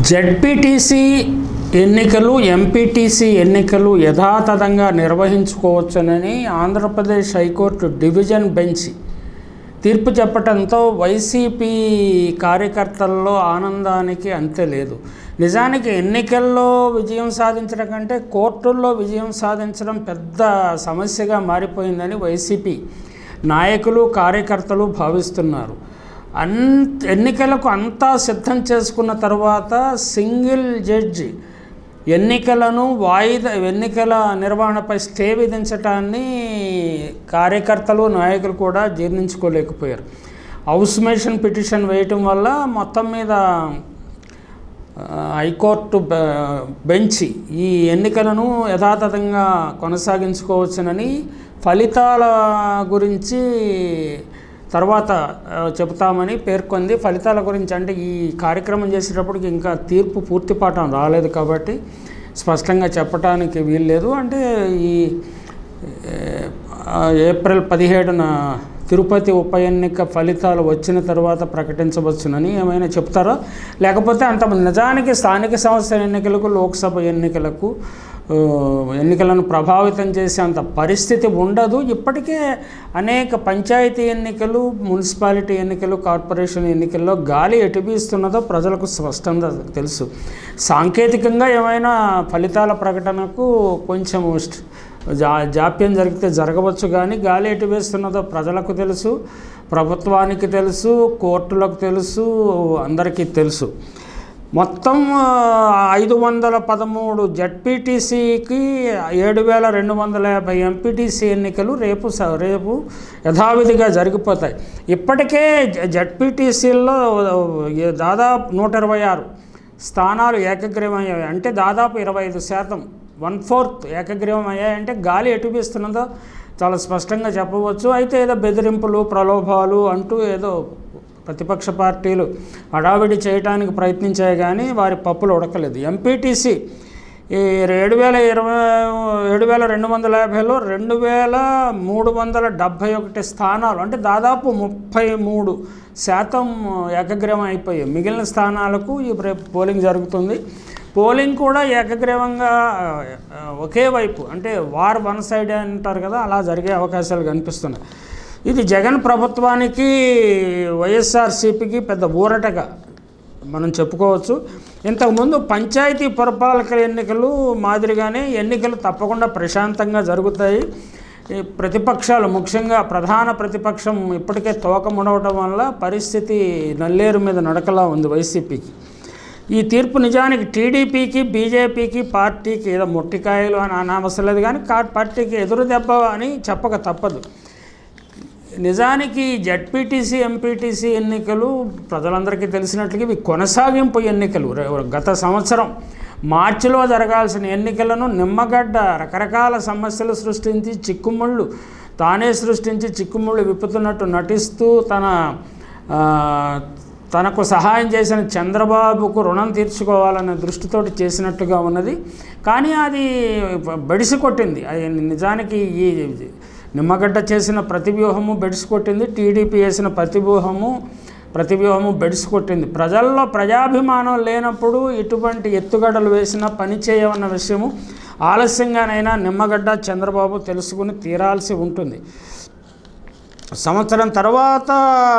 ZPTC ఎన్నికలు MPTC ఎన్నికలు యథాతథంగా నిర్వహించుకోవచ్చునని ఆంధ్రప్రదేశ్ హైకోర్టు డివిజన్ బెంచ్ తీర్పు చెప్పడంతో వైసీపీ కార్యకర్తల్లో ఆనందానికి అంతే లేదు నిజానికి ఎన్నికల్లో విజయం సాధించడం కంటే కోర్టుల్లో విజయం సాధించడం పెద్ద సమస్యగా మారిపోయిందని వైసీపీ నాయకులు కార్యకర్తలు భావిస్తున్నారు అన్ ఎన్నికలకు అంతా సిద్ధం చేసుకున్న తర్వాత సింగిల్ జడ్జి ఎన్నికలను వాయిదా ఎన్నికల నిర్వహణపై స్టే విధించటాన్ని కార్యకర్తలు నాయకులు కూడా జీర్ణించుకోలేకపోయారు హౌస్ మేషన్ పిటిషన్ వేయటం వల్ల మొత్తం మీద ఆ, హైకోర్టు బె- బెంచ్ ఈ ఎన్నికలను యథాతథంగా కొనసాగించుకోవచ్చునని ఫలితాల గురించి తర్వాత ఆ, చెబుతామని పేర్కొంది ఫలితాల గురించి అంటే ఈ కార్యక్రమం చేసేటప్పటికి ఇంకా తీర్పు పూర్తి పాఠం రాలేదు కాబట్టి స్పష్టంగా చెప్పడానికి వీల్లేదు అంటే ఈ ఆ, ఏప్రిల్ పదిహేడున తిరుపతి ఉప ఎన్నిక ఫలితాలు వచ్చిన తర్వాత ప్రకటించవచ్చునని ఏమైనా చెప్తారా లేకపోతే అంత నిజానికి స్థానిక సంస్థల ఎన్నికలకు లోక్సభ ఎన్నికలకు ఆ, ఎన్నికలను ప్రభావితం చేసే అంత పరిస్థితి ఉండదు ఇప్పటికే అనేక పంచాయతీ ఎన్నికలు మున్సిపాలిటీ ఎన్నికలు కార్పొరేషన్ ఎన్నికల్లో గాలి ఎటుబీస్తున్నదో ప్రజలకు స్పష్టంగా తెలుసు సాంకేతికంగా ఏమైనా ఫలితాల ప్రకటనకు కొంచెం స్ట్- జా జాప్యం జరిగితే జరగవచ్చు కానీ గాలి ఎటు వేస్తున్నదో ప్రజలకు తెలుసు ప్రభుత్వానికి తెలుసు కోర్టులకు తెలుసు అందరికీ తెలుసు మొత్తం ఐదు వందల పదమూడు జడ్పీటీసీకి ఏడు వేల రెండు వందల యాభై ఎంపీటీసీ ఎన్నికలు రేపు స- రేపు యథావిధిగా జరిగిపోతాయి ఇప్పటికే జ- జడ్పీటీసీల్లో ఏ- దాదాపు నూట ఇరవై ఆరు స్థానాలు ఏకగ్రీవం అయ్యాయి అంటే దాదాపు ఇరవై ఐదు శాతం వన్ ఫోర్త్ ఏకగ్రీవం అయ్యాయంటే గాలి ఎటు వీస్తున్నదో చాలా స్పష్టంగా చెప్పవచ్చు అయితే ఏదో బెదిరింపులు ప్రలోభాలు అంటూ ఏదో ప్రతిపక్ష పార్టీలు హడావిడి చేయడానికి ప్రయత్నించాయి కానీ వారి పప్పులు ఉడకలేదు ఎంపీటీసీ ఈ ఏడు వేల ఇరవై ఏడు వేల రెండు వందల యాభైలో రెండు వేల మూడు వందల డెబ్భై ఒకటి స్థానాలు అంటే దాదాపు ముప్పై మూడు శాతం ఏకగ్రీవం అయిపోయాయి మిగిలిన స్థానాలకు ఈ రేపు పోలింగ్ జరుగుతుంది పోలింగ్ కూడా ఏకగ్రీవంగా ఆ, ఒకే వైపు అంటే వార్ వన్ సైడ్ అంటారు కదా అలా జరిగే అవకాశాలు కనిపిస్తున్నాయి ఇది జగన్ ప్రభుత్వానికి వైఎస్ఆర్సీపీకి పెద్ద ఊరటగా మనం చెప్పుకోవచ్చు ఇంతకుముందు పంచాయతీ పురపాలక ఎన్నికలు మాదిరిగానే ఎన్నికలు తప్పకుండా ప్రశాంతంగా జరుగుతాయి ఈ ప్రతిపక్షాలు ముఖ్యంగా ప్రధాన ప్రతిపక్షం ఇప్పటికే తోక ముడవటం వల్ల పరిస్థితి నల్లేరు మీద నడకలా ఉంది వైసీపీకి ఈ తీర్పు నిజానికి టీడీపీకి బీజేపీకి పార్టీకి ఏదో మొట్టికాయలు అని అనవసరం లేదు కానీ కా పార్టీకి ఎదురు దెబ్బ అని చెప్పక తప్పదు నిజానికి జడ్పీటీసీ ఎంపీటీసీ ఎన్నికలు ప్రజలందరికీ తెలిసినట్లుగా ఇవి కొనసాగింపు ఎన్నికలు రే- గత సంవత్సరం మార్చిలో జరగాల్సిన ఎన్నికలను నిమ్మగడ్డ రకరకాల సమస్యలు సృష్టించి చిక్కుముళ్ళు తానే సృష్టించి చిక్కుముళ్ళు విప్పుతున్నట్టు నటిస్తూ తన ఆ, తనకు సహాయం చేసిన చంద్రబాబుకు రుణం తీర్చుకోవాలనే దృష్టితోటి చేసినట్టుగా ఉన్నది కానీ అది బడిసి కొట్టింది అది నిజానికి ఈ నిమ్మగడ్డ చేసిన ప్రతివ్యూహము బెడిసి కొట్టింది టీడీపీ వేసిన ప్రతివ్యూహము ప్రతివ్యూహము బెడిసి కొట్టింది ప్రజల్లో ప్రజాభిమానం లేనప్పుడు ఇటువంటి ఎత్తుగడలు వేసిన పని చేయవన్న విషయము ఆలస్యంగానైనా నిమ్మగడ్డ చంద్రబాబు తెలుసుకుని తీరాల్సి ఉంటుంది సంవత్సరం తర్వాత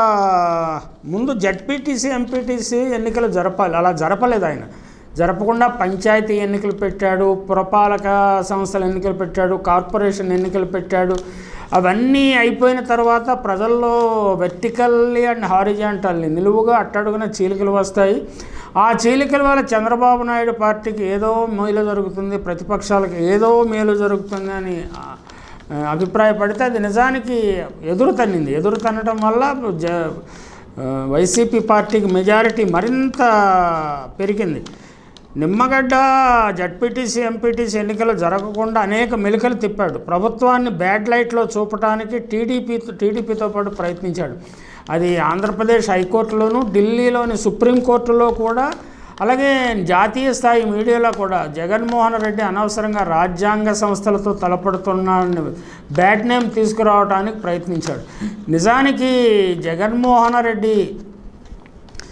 ముందు జడ్పీటీసీ ఎంపీటీసీ ఎన్నికలు జరపాలి అలా జరపలేదు ఆయన జరపకుండా పంచాయతీ ఎన్నికలు పెట్టాడు పురపాలక సంస్థల ఎన్నికలు పెట్టాడు కార్పొరేషన్ ఎన్నికలు పెట్టాడు అవన్నీ అయిపోయిన తర్వాత ప్రజల్లో వెర్టికల్లీ అండ్ హారిజాంటల్లీ నిలువుగా అట్టడుగున చీలికలు వస్తాయి ఆ చీలికల వల్ల చంద్రబాబు నాయుడు పార్టీకి ఏదో మేలు జరుగుతుంది ప్రతిపక్షాలకు ఏదో మేలు జరుగుతుంది అని ఆ, ఆ, అభిప్రాయపడితే అది నిజానికి ఎదురు తన్నింది ఎదురు తన్నడం వల్ల జ ఆ, వైసీపీ పార్టీకి మెజారిటీ మరింత పెరిగింది నిమ్మగడ్డ జడ్పీటీసీ ఎంపీటీసీ ఎన్నికలు జరగకుండా అనేక మెలికలు తిప్పాడు ప్రభుత్వాన్ని బ్యాడ్ లైట్లో చూపడానికి టీడీపీ టీడీపీతో పాటు ప్రయత్నించాడు అది ఆంధ్రప్రదేశ్ హైకోర్టులోను ఢిల్లీలోని సుప్రీంకోర్టులో కూడా అలాగే జాతీయ స్థాయి మీడియాలో కూడా జగన్మోహన్ రెడ్డి అనవసరంగా రాజ్యాంగ సంస్థలతో తలపడుతున్నాడని బ్యాడ్ నేమ్ తీసుకురావడానికి ప్రయత్నించాడు నిజానికి జగన్మోహన్ రెడ్డి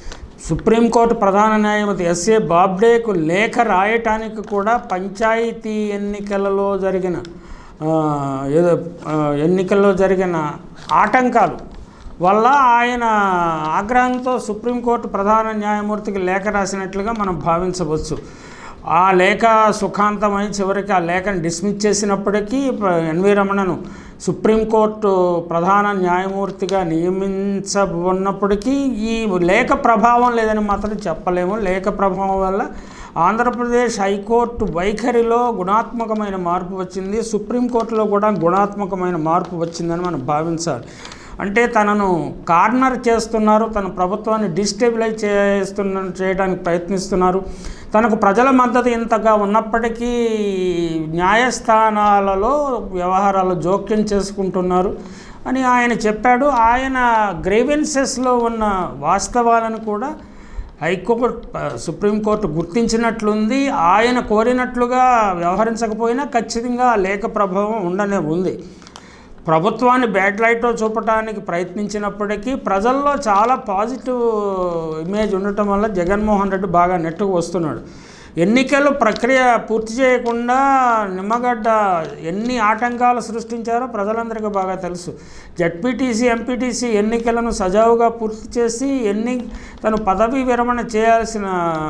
సుప్రీంకోర్టు ప్రధాన న్యాయమూర్తి ఎస్ఏ బాబ్డేకు లేఖ రాయటానికి కూడా పంచాయతీ ఎన్నికలలో జరిగిన ఆ, ఏదో ఆ, ఎన్నికల్లో జరిగిన ఆటంకాలు వల్ల ఆయన ఆగ్రహంతో సుప్రీంకోర్టు ప్రధాన న్యాయమూర్తికి లేఖ రాసినట్లుగా మనం భావించవచ్చు ఆ లేఖ సుఖాంతమై చివరికి ఆ లేఖను డిస్మిస్ చేసినప్పటికీ ప- ఎన్వి రమణను సుప్రీంకోర్టు ప్రధాన న్యాయమూర్తిగా నియమించబడినప్పటికీ ఈ లేఖ ప్రభావం లేదని మాత్రం చెప్పలేము లేఖ ప్రభావం వల్ల ఆంధ్రప్రదేశ్ హైకోర్టు వైఖరిలో గుణాత్మకమైన మార్పు వచ్చింది సుప్రీంకోర్టులో కూడా గుణాత్మకమైన మార్పు వచ్చిందని మనం భావించాలి అంటే తనను కార్నర్ చేస్తున్నారు తన ప్రభుత్వాన్ని డిస్టెబిలైజ్ చేస్తున్న చేయడానికి ప్రయత్నిస్తున్నారు తనకు ప్రజల మద్దతు ఇంతగా ఉన్నప్పటికీ న్యాయస్థానాలలో వ్యవహారాలు జోక్యం చేసుకుంటున్నారు అని ఆయన చెప్పాడు ఆయన గ్రేవెన్సెస్లో ఉన్న వాస్తవాలను కూడా హైకోర్టు ఆ, సుప్రీంకోర్టు గుర్తించినట్లుంది ఆయన కోరినట్లుగా వ్యవహరించకపోయినా ఖచ్చితంగా ఆ లేఖ ప్రభావం ఉండనే ఉంది ప్రభుత్వాన్ని బ్యాడ్ లైట్లో చూపడానికి ప్రయత్నించినప్పటికీ ప్రజల్లో చాలా పాజిటివ్ ఇమేజ్ ఉండటం వల్ల జగన్మోహన్ రెడ్డి బాగా నెట్టుకు వస్తున్నాడు ఎన్నికలు ప్రక్రియ పూర్తి చేయకుండా నిమ్మగడ్డ ఎన్ని ఆటంకాలు సృష్టించారో ప్రజలందరికీ బాగా తెలుసు జడ్పీటీసీ ఎంపీటీసీ ఎన్నికలను సజావుగా పూర్తి చేసి ఎన్ని తను పదవీ విరమణ చేయాల్సిన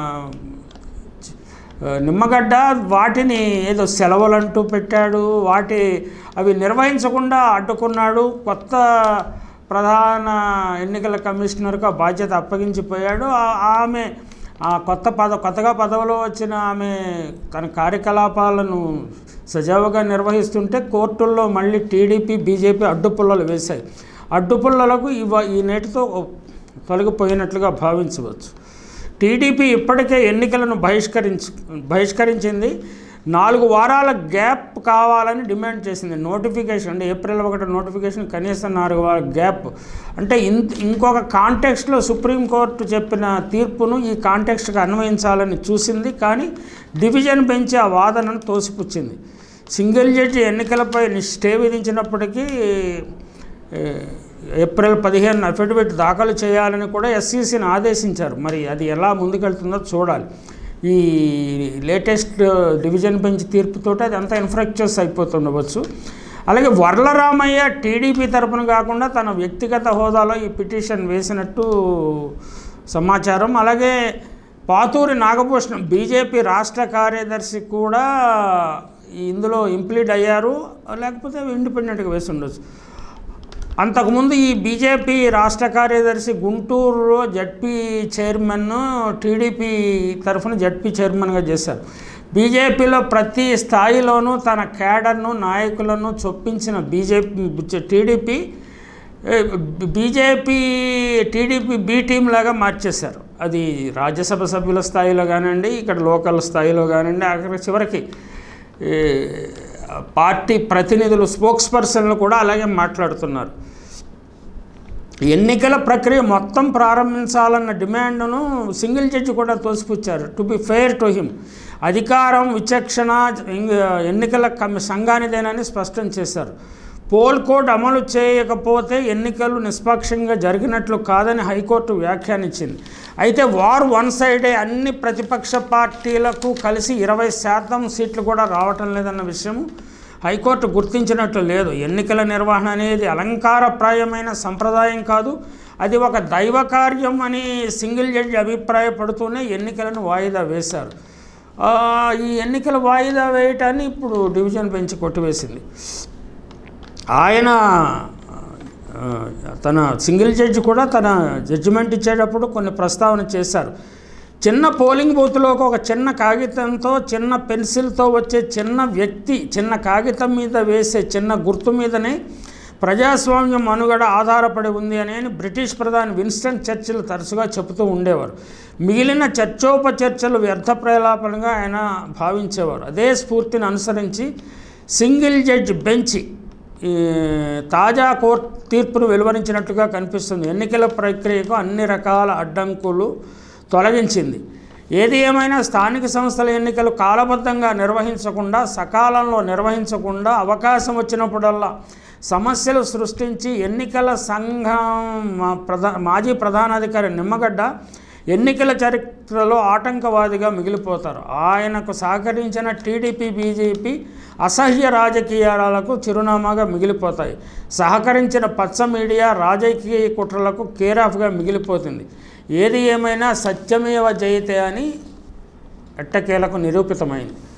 ఆ, నిమ్మగడ్డ వాటిని ఏదో సెలవులంటూ పెట్టాడు వాటి అవి నిర్వహించకుండా అడ్డుకున్నాడు కొత్త ప్రధాన ఎన్నికల కమిషనర్కు ఆ బాధ్యత అప్పగించిపోయాడు ఆ- ఆమె ఆ కొత్త పద కొత్తగా పదవిలో వచ్చిన ఆమె తన కార్యకలాపాలను సజావుగా నిర్వహిస్తుంటే కోర్టుల్లో మళ్ళీ టీడీపీ బీజేపీ అడ్డుపుల్లలు వేశాయి అడ్డుపుల్లలకు ఇవ ఈ నేటితో తొలగిపోయినట్లుగా భావించవచ్చు టీడీపీ ఇప్పటికే ఎన్నికలను బహిష్కరించ బహిష్కరించింది నాలుగు వారాల గ్యాప్ కావాలని డిమాండ్ చేసింది నోటిఫికేషన్ అంటే ఏప్రిల్ ఒకటి నోటిఫికేషన్ కనీసం నాలుగు వారాల గ్యాప్ అంటే ఇన్ ఇంకొక కాంటెక్స్ట్లో సుప్రీంకోర్టు చెప్పిన తీర్పును ఈ కాంటెక్స్ట్కి అన్వయించాలని చూసింది కానీ డివిజన్ బెంచ్ ఆ వాదనను తోసిపుచ్చింది సింగిల్ జడ్జి ఎన్నికలపై స్టే విధించినప్పటికీ ఏ, ఏప్రిల్ పదిహేను అఫిడవిట్ దాఖలు చేయాలని కూడా ఎస్సీసీని ఆదేశించారు మరి అది ఎలా ముందుకెళ్తుందో చూడాలి ఈ లేటెస్ట్ డివిజన్ బెంచ్ తీర్పుతోటి అది అంతా ఇన్ఫ్రాక్చర్స్ అయిపోతుండవచ్చు అలాగే వర్లరామయ్య టీడీపీ తరపున కాకుండా తన వ్యక్తిగత హోదాలో ఈ పిటిషన్ వేసినట్టు సమాచారం అలాగే పాతూరి నాగభూషణం బీజేపీ రాష్ట్ర కార్యదర్శి కూడా ఇందులో ఇంప్లీడ్ అయ్యారు లేకపోతే ఇండిపెండెంట్గా వేసి ఉండొచ్చు అంతకుముందు ఈ బీజేపీ రాష్ట్ర కార్యదర్శి గుంటూరులో జడ్పీ చైర్మన్ టీడీపీ తరఫున జడ్పీ చైర్మన్గా చేశారు బీజేపీలో ప్రతి స్థాయిలోనూ తన కేడర్ను నాయకులను చొప్పించిన బీజేపీ టీడీపీ ఏ, బీజేపీ టీడీపీ బి టీం లాగా మార్చేశారు అది రాజ్యసభ సభ్యుల స్థాయిలో కానివ్వండి ఇక్కడ లోకల్ స్థాయిలో కానివ్వండి అక్కడ చివరికి ఏ, పార్టీ ప్రతినిధులు స్పోక్స్ పర్సన్లు కూడా అలాగే మాట్లాడుతున్నారు ఎన్నికల ప్రక్రియ మొత్తం ప్రారంభించాలన్న డిమాండ్ను సింగిల్ జడ్జి కూడా తోసిపుచ్చారు to be fair to him అధికారం విచక్షణ ఇంగ- ఎన్నికల కమి సంఘానిదేనని స్పష్టం చేశారు పోల్ కోడ్ అమలు చేయకపోతే ఎన్నికలు నిష్పక్షంగా జరిగినట్లు కాదని హైకోర్టు వ్యాఖ్యానించింది అయితే వార్ వన్ సైడే అన్ని ప్రతిపక్ష పార్టీలకు కలిసి ఇరవై శాతం సీట్లు కూడా రావటం లేదన్న విషయము హైకోర్టు గుర్తించినట్లు లేదు ఎన్నికల నిర్వహణ అనేది అలంకారప్రాయమైన సంప్రదాయం కాదు అది ఒక దైవ కార్యం అని సింగిల్ జడ్జి అభిప్రాయపడుతూనే ఎన్నికలను వాయిదా వేశారు ఆ, ఈ ఎన్నికల వాయిదా వేయటాన్ని ఇప్పుడు డివిజన్ బెంచ్ కొట్టివేసింది ఆయన ఆ, తన సింగిల్ జడ్జి కూడా తన జడ్జిమెంట్ ఇచ్చేటప్పుడు కొన్ని ప్రస్తావన చేశారు చిన్న పోలింగ్ బూత్లోకి ఒక చిన్న కాగితంతో చిన్న పెన్సిల్తో వచ్చే చిన్న వ్యక్తి చిన్న కాగితం మీద వేసే చిన్న గుర్తు మీదనే ప్రజాస్వామ్యం మనుగడ ఆధారపడి ఉంది అని బ్రిటిష్ ప్రధాని విన్స్టన్ చర్చిల్ తరచుగా చెబుతూ ఉండేవారు మిగిలిన చర్చోపచర్చలు వ్యర్థ ప్రలాపనగా ఆయన భావించేవారు అదే స్ఫూర్తిని అనుసరించి సింగిల్ జడ్జి బెంచి ఈ తాజా కోర్టు తీర్పును వెలువరించినట్లుగా కనిపిస్తుంది ఎన్నికల ప్రక్రియకు అన్ని రకాల అడ్డంకులు తొలగించింది ఏది ఏమైనా స్థానిక సంస్థల ఎన్నికలు కాలబద్ధంగా నిర్వహించకుండా సకాలంలో నిర్వహించకుండా అవకాశం వచ్చినప్పుడల్లా సమస్యలు సృష్టించి ఎన్నికల సంఘం మా ప్రధా మాజీ ప్రధానాధికారి నిమ్మగడ్డ ఎన్నికల చరిత్రలో ఆటంకవాదిగా మిగిలిపోతారు ఆయనకు సహకరించిన టీడీపీ బీజేపీ అసహ్య రాజకీయాలకు చిరునామాగా మిగిలిపోతాయి సహకరించిన పచ్చ మీడియా రాజకీయ కుట్రలకు కేరాఫ్గా మిగిలిపోతుంది ఏది ఏమైనా సత్యమేవ జయతే అని ఎట్టకేలకు నిరూపితమైంది